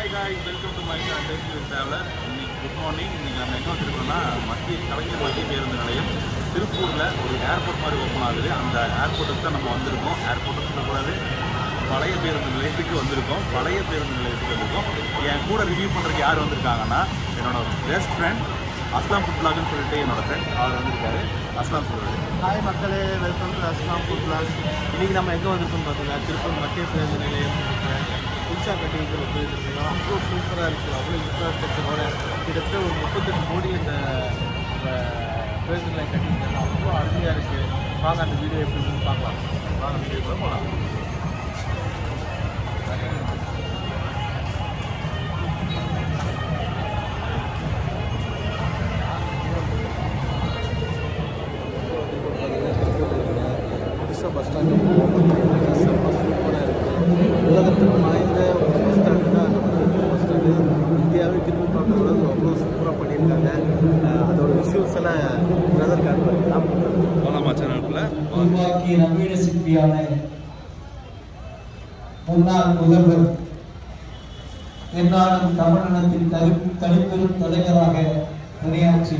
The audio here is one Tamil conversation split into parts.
Hi guys welcome to my traveller இன்னைக்கு குட் மார்னிங் இன்னைக்கு நம்ம எங்கே வந்திருக்கோம்னா மத்திய கலைஞர் மத்திய பேருந்து நிலையம் திருப்பூரில் ஒரு ஏர்போர்ட் மாதிரி ஓப்பன் ஆகுது அந்த ஏர்போர்ட்டுக்கு தான் நம்ம வந்திருக்கோம் ஏர்போர்ட்டுக்கு சொல்லக்கூடாது பழைய பேருந்து நிலையத்துக்கு வந்திருக்கோம் பழைய பேருந்து நிலையத்துக்கு வந்திருக்கோம் என் கூட ரிவ்யூ பண்ணுறதுக்கு யார் வந்திருக்காங்கன்னா என்னோட பெஸ்ட் ஃப்ரெண்ட் அஸ்லாம் ஃபுட் பிளாக்னு சொல்லிட்டு என்னோட ஃப்ரெண்ட் அவர் வந்திருக்காரு அஸ்லாம் சொல்லுவாரு ஹாய் மக்களே வெல்கம் டு அஸ்லாம் ஃபுட் பிளாஸ் இன்றைக்கி நம்ம எங்கே வந்திருக்கோம் பார்த்தீங்கன்னா திருப்பூர் மத்திய பேருந்து நிலையம் புதுசாக கட்டிட்டு வந்துருக்கோம் அவ்வளோ சூப்பராக இருக்குது அவ்வளோ இன்ஃப்ராஸ்ட்ரக்சரோட கிட்டத்தட்ட ஒரு முப்பத்தெட்டு கோடி இந்த அஹ், பேருந்து நிலையம் கட்டியிருக்காங்க அவ்வளோ அருமையாக இருக்குது வாங்க அந்த வீடியோ எப்படி இருக்குன்னு பார்க்கலாம் வாங்க வீடியோ கூட போகலாம் புதுசாக பஸ் ஸ்டாண்டு செம்ம சூப்பராக இருக்குது உலகத்துக்கு வாய்ந்த ஒரு பஸ் ஸ்டாண்டு தான் நம்ம திருப்பூர் பஸ் ஸ்டாண்டு இந்தியாவே திரும்பி பார்க்குற அளவுக்கு அவ்வளோ சூப்பராக பண்ணியிருக்காங்க அஹ் அதோட விஷுவல்ஸ் எல்லாம் பிரதர் காட்டுவாங்க போகலாமா சேனலுக்குள்ள உருவாக்கிய நவீன சிற்பியான முன்னாள் முதல்வர் என்னாலும் தமிழினத்தின் தனி தனிப்பெரும் தலைவராக பணியாற்றி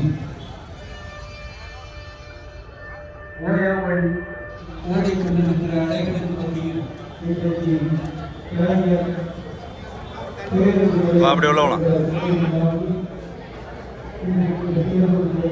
ஓயாமல் ஓடிக்கொண்டிருக்கிற அலைகளுக்கு மத்தியில் இன்றைக்கு இளைஞர் பேருந்துகளை வா, அப்படி உள்ள போலாம். இன்றைக்கு பேருந்துகளை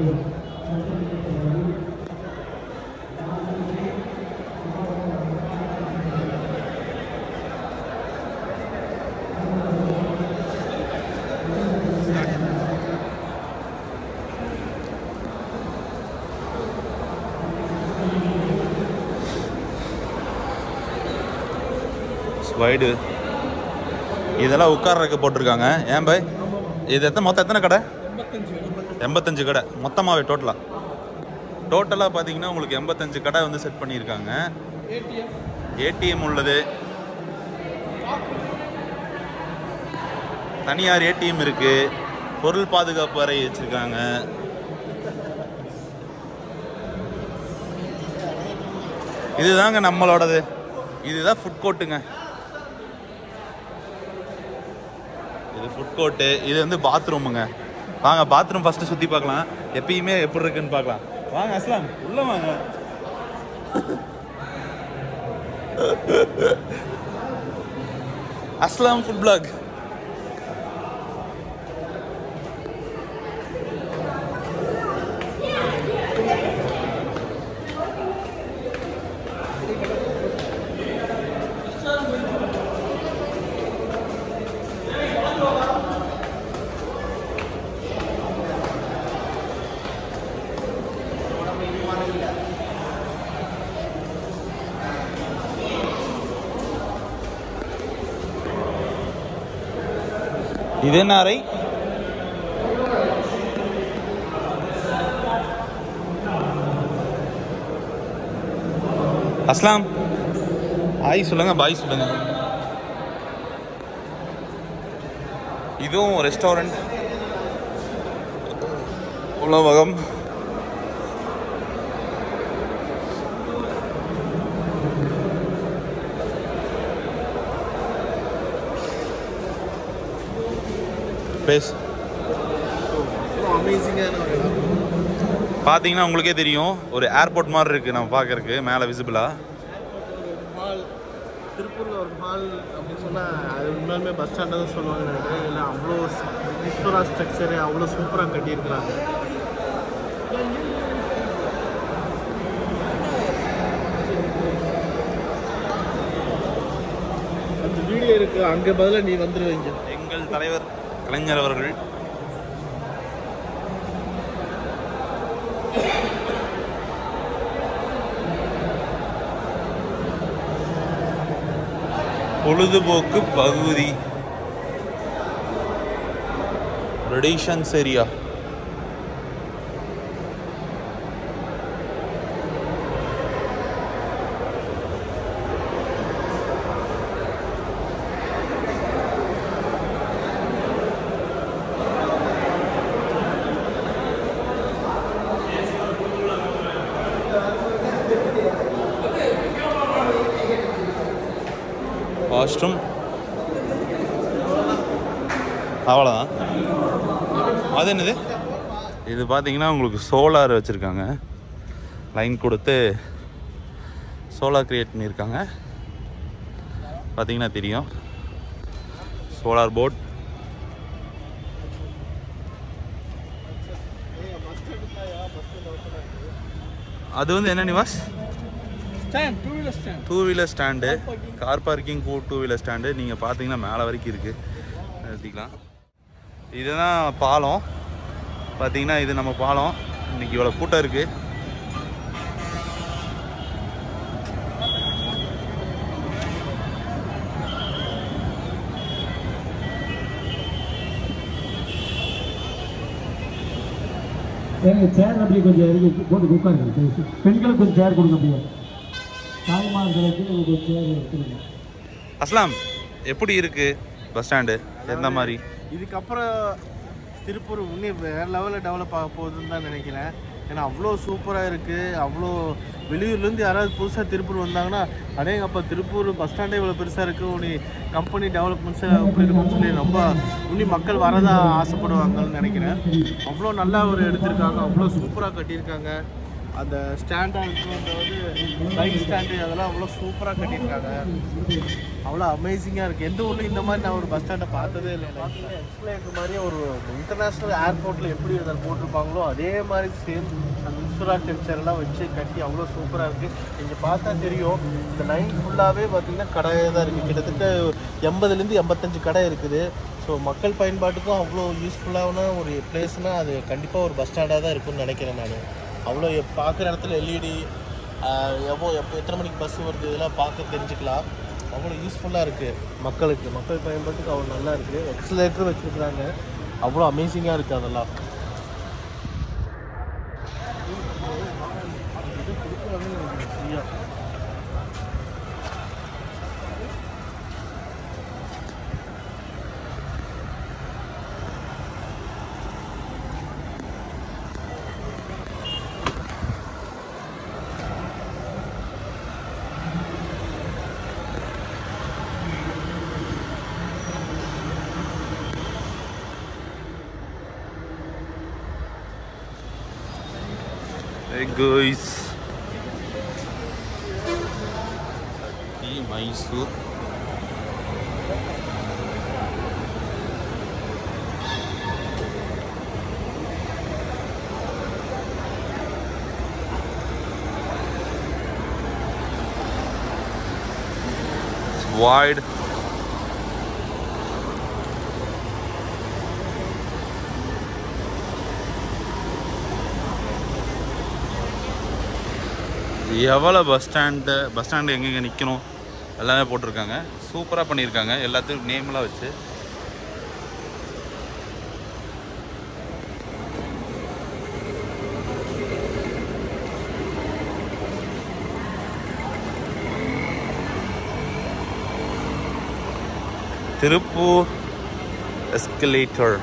ஸ்வைடு இதெல்லாம் உட்கார்றதுக்கு போட்டிருக்காங்க ஏன் பாய் இது எத்தனை மொத்தம் எத்தனை கடை எண்பத்தஞ்சு கடை மொத்தமாகவே டோட்டலாக டோட்டலாக பார்த்தீங்கன்னா உங்களுக்கு எண்பத்தஞ்சு கடை வந்து செட் பண்ணியிருக்காங்க ஏடிஎம் உள்ளது தனியார் ஏடிஎம் இருக்கு பொருள் பாதுகாப்பு அறை வச்சிருக்காங்க இதுதாங்க நம்மளோடது இதுதான் ஃபுட் கோர்ட்டுங்க இது ஃபுட் கோர்ட்டு இது வந்து பாத்ரூமுங்க வாங்க பாத்ரூம் ஃபர்ஸ்ட் சுற்றி பார்க்கலாம் எப்பயுமே எப்படி இருக்குன்னு பார்க்கலாம் வாங்க அஸ்லாம் உள்ள வாங்க அஸ்லாம் ஃபுட் பிளாக் இது என்ன அறை அஸ்லாம் ஹாய் சொல்லுங்க பாய் சொல்லுங்க இதுவும் ரெஸ்டாரண்ட் உணவகம் பேஸ் அமேசிங்கான ஒரு இடம் பார்த்தீங்கன்னா உங்களுக்கே தெரியும் ஒரு ஏர்போர்ட் மாதிரி இருக்குது நம்ம பார்க்கறதுக்கு மேலே விசிபிளாக ஒரு மால் திருப்பூரில் ஒரு மால் அப்படின்னு சொன்னால் அது உண்மையுமே பஸ் ஸ்டாண்டை தான் சொல்லுவாங்க நினைக்கிறேன் இல்லை அவ்வளோ இன்ஃப்ராஸ்ட்ரக்சரு அவ்வளோ சூப்பராக கட்டியிருக்கிறாங்க அந்த வீடியோ இருக்கு அங்கே பதிலாக நீ வந்துடுவீங்க எங்கள் தலைவர் கலைஞர் அவர்கள் பொழுதுபோக்கு பகுதி ரெடிஷன்ஸ் ஏரியா வாஷ்ரூம் அவ்வளோதான் அது என்னது இது பார்த்தீங்கன்னா உங்களுக்கு சோலார் வச்சுருக்காங்க லைன் கொடுத்து சோலார் கிரியேட் பண்ணியிருக்காங்க பார்த்தீங்கன்னா தெரியும் சோலார் போர்ட் அது வந்து என்ன Niwas stand two wheeler stand two wheeler stand car parking two wheeler stand நீங்கள் பார்த்தீங்கன்னா மேலே வரைக்கும் இருக்குது நிறுத்திக்கலாம் இதுதான் பாலம் பார்த்தீங்கன்னா இது நம்ம பாலம் இன்னைக்கு இவ்வளோ கூட்டம் இருக்குது ஏங்க சேர் அப்படியே கொஞ்சம் இருக்கு போட்டு உட்காருங்க please. பெண்களுக்கு கொஞ்சம் சேர் கொடுங்க அப்படியே தாய்மார்களுக்கு ஒரு சேர் எடுத்துருங்க அஸ்லாம் எப்படி இருக்குது பஸ் ஸ்டாண்டு எந்த மாதிரி இதுக்கப்புறம் திருப்பூர் இன்னும் வேற லெவலில் டெவலப் ஆக போகுதுன்னு தான் நினைக்கிறேன் ஏன்னா அவ்வளோ சூப்பராக இருக்குது அவ்வளோ வெளியூர்லேருந்து யாராவது புதுசாக திருப்பூர் வந்தாங்கன்னா அடேங்கப்பா திருப்பூர் பஸ் ஸ்டாண்டே இவ்வளோ பெருசாக இருக்குது உனி கம்பெனி டெவலப்மெண்ட்ஸை எப்படி இருக்குன்னு சொல்லி ரொம்ப இன்னும் மக்கள் வரதா ஆசைப்படுவாங்கன்னு நினைக்கிறேன் அவ்வளோ நல்லா ஒரு எடுத்திருக்காங்க அவ்வளோ சூப்பராக கட்டியிருக்காங்க அந்த ஸ்டாண்டாக வந்து பைக் ஸ்டாண்டு அதெல்லாம் அவ்வளோ சூப்பராக கட்டியிருக்காங்க அவ்வளோ அமேசிங்காக இருக்குது எந்த ஊர்லையும் இந்த மாதிரி நான் ஒரு பஸ் ஸ்டாண்டை பார்த்ததே இல்லை எக்ஸ்பிளைன் மாதிரி ஒரு இன்டர்நேஷ்னல் ஏர்போர்ட்டில் எப்படி அதை போட்டிருப்பாங்களோ அதே மாதிரி சேம் அந்த இன்ஃப்ராஸ்ட்ரக்சர் எல்லாம் வச்சு கட்டி அவ்வளோ சூப்பராக இருக்குது நீங்கள் பார்த்தா தெரியும் இந்த லைன் ஃபுல்லாகவே பார்த்தீங்கன்னா கடையாக தான் இருக்குது கிட்டத்தட்ட எண்பதுலேருந்து எண்பத்தஞ்சு கடை இருக்குது ஸோ மக்கள் பயன்பாட்டுக்கும் அவ்வளோ யூஸ்ஃபுல்லான ஒரு பிளேஸ்னால் அது கண்டிப்பாக ஒரு பஸ் ஸ்டாண்டாக தான் இருக்கும்னு நினைக்கிறேன் நான் அவ்வளோ பார்க்குற இடத்துல எல்இடி எவ்வளோ எப்போ எத்தனை மணிக்கு பஸ் வருது இதெல்லாம் பார்க்க தெரிஞ்சுக்கலாம் அவ்வளோ யூஸ்ஃபுல்லாக இருக்குது மக்களுக்கு மக்கள் பயன்பாட்டுக்கு அவ்வளோ நல்லா இருக்குது எக்ஸலேட்டர் வச்சுருக்குறாங்க அவ்வளோ அமேசிங்காக இருக்குது அதெல்லாம் இது கொடுக்குறாங்க எனக்கு ஃப்ரீயாக Hey guys. ಈ ಮೈಸೂರು It's wide. எவ்வளோ பஸ் ஸ்டாண்டு பஸ் ஸ்டாண்டு எங்கெங்கே நிற்கணும் எல்லாமே போட்டிருக்காங்க சூப்பராக பண்ணியிருக்காங்க எல்லாத்துக்கும் நேம்லாம் வச்சு திருப்பூர் எஸ்கலேட்டர்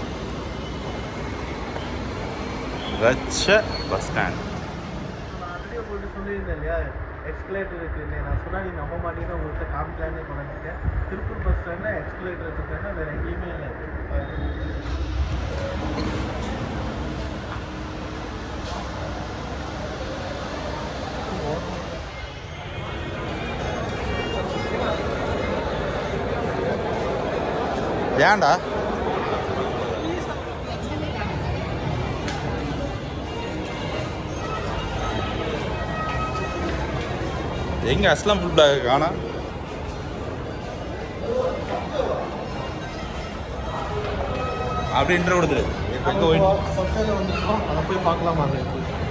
வச்ச பஸ் ஸ்டாண்ட் நான் ஆல்ரெடி உங்கள்கிட்ட சொல்லியிருந்தேன் இல்லையா எக்ஸ்கலேட்டர் இருக்குன்னு நான் சொன்னால் நீங்கள் நம்ப மாட்டீங்கன்னா உங்கள்கிட்ட காமிக்கலான்னு கொண்டாந்துட்டேன் திருப்பூர் பஸ் ஸ்டாண்டில் எக்ஸ்கலேட்டர் வச்சுருக்காங்க வேறு எங்கேயுமே இல்லை ஏன்டா எங்க அஸ்லாம் ஃபுல் பேக் காணா அப்படி இன்டர் கொடுத்துரு எங்க போய் பக்கத்தில் வந்துருக்கோம் அதை போய் பார்க்கலாமா அது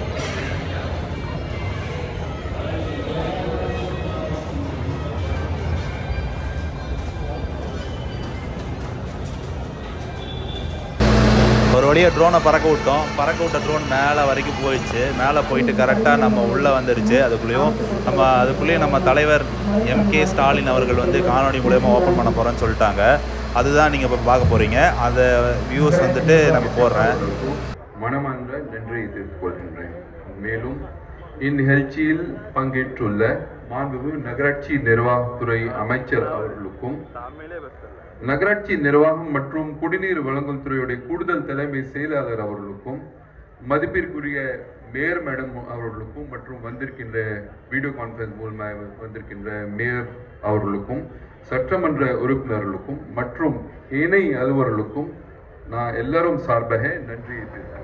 ஒரு வழியாக ட்ரோனை பறக்க விட்டோம் பறக்க விட்ட ட்ரோன் மேலே வரைக்கும் போயிடுச்சு மேலே போயிட்டு கரெக்டாக நம்ம உள்ளே வந்துடுச்சு அதுக்குள்ளேயும் நம்ம அதுக்குள்ளேயும் நம்ம தலைவர் எம்கே ஸ்டாலின் அவர்கள் வந்து காணொலி மூலயமா ஓப்பன் பண்ண போகிறோன்னு சொல்லிட்டாங்க அதுதான் நீங்கள் இப்போ பார்க்க போகிறீங்க அதை வியூஸ் வந்துட்டு நம்ம போடுறேன் மனமார்ந்த நன்றியை தெரிவித்துக் கொள்கின்றேன் மேலும் இந்நிகழ்ச்சியில் பங்கேற்றுள்ள மாண்புமிகு நகராட்சி நிர்வாகத்துறை அமைச்சர் அவர்களுக்கும் நகராட்சி நிர்வாகம் மற்றும் குடிநீர் வழங்கல் துறையுடைய கூடுதல் தலைமை செயலாளர் அவர்களுக்கும் மதிப்பிற்குரிய மேயர் மேடம் அவர்களுக்கும் மற்றும் வந்திருக்கின்ற வீடியோ கான்ஃபரன்ஸ் மூலமாக வந்திருக்கின்ற மேயர் அவர்களுக்கும் சட்டமன்ற உறுப்பினர்களுக்கும் மற்றும் இணை அலுவலர்களுக்கும் நான் எல்லாரும் சார்பாக நன்றி தெரிவித்துக்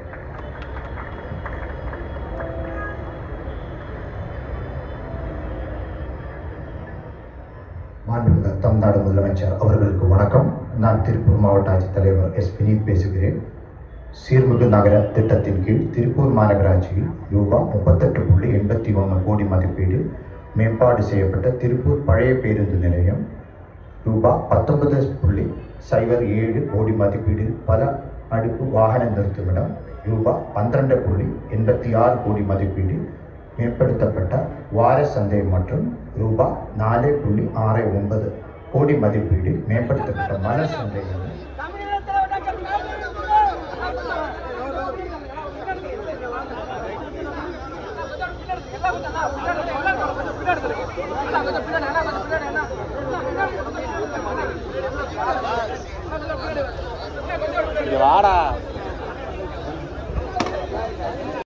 மாண்புமிகு தமிழ்நாடு முதலமைச்சர் அவர்களுக்கு வணக்கம் நான் திருப்பூர் மாவட்ட ஆட்சித்தலைவர் எஸ் வினீத் பேசுகிறேன் சீர்மிகு நகர திட்டத்தின் கீழ் திருப்பூர் மாநகராட்சியில் ரூபாய் முப்பத்தெட்டு புள்ளி எண்பத்தி ஒன்று கோடி மதிப்பீடு மேம்பாடு செய்யப்பட்ட திருப்பூர் பழைய பேருந்து நிலையம் ரூபாய் பத்தொன்பது புள்ளி சைபர் ஏழு கோடி மதிப்பீடில் பல அடுக்கு வாகன நிறுத்துமிடம் ரூபாய் பன்னிரண்டு புள்ளி எண்பத்தி ஆறு கோடி மதிப்பீடில் மேம்படுத்தப்பட்ட வார சந்தை மற்றும் ரூபாய் நாலு புள்ளி ஆறு ஒன்பது கோடி மதிப்பீடில் மேம்படுத்தப்பட்ட மலர் சந்தை இங்க வாடா